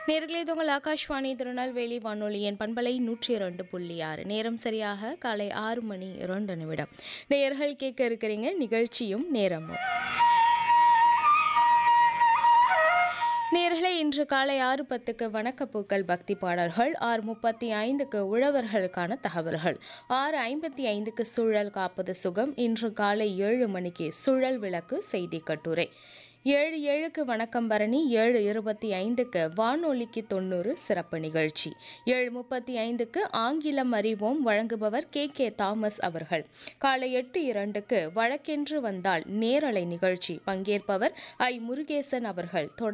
நேர்களே இது உங்கள் ஆகாஷ்வாணி திருநெல்வேலி வானொலியின் பண்பலை நூற்றி இரண்டு புள்ளி ஆறு நேரம் சரியாக காலை ஆறு மணி இரண்டு நிமிடம் நேயர்கள் கேட்க இருக்கிறீங்க நிகழ்ச்சியும் நேரமும் நேர்களே இன்று காலை ஆறு பத்துக்கு வணக்கப்பூக்கள் பக்தி பாடல்கள் ஆறு முப்பத்தி ஐந்துக்கு உழவர்களுக்கான தகவல்கள் ஆறு ஐம்பத்தி ஐந்துக்கு சூழல் காப்பது சுகம் இன்று காலை ஏழு மணிக்கு சுழல் விளக்கு செய்தி கட்டுரை ஏழு ஏழுக்கு வணக்கம் பரணி ஏழு இருபத்தி ஐந்துக்கு வானொலிக்கு தொண்ணூறு சிறப்பு நிகழ்ச்சி ஏழு முப்பத்தி ஐந்துக்கு ஆங்கிலம் அறிவோம் வழங்குபவர் கே கே தாமஸ் அவர்கள் காலை எட்டு இரண்டுக்கு வழக்கென்று வந்தால் நேரலை நிகழ்ச்சி பங்கேற்பவர் ஐ முருகேசன் அவர்கள் தொடர்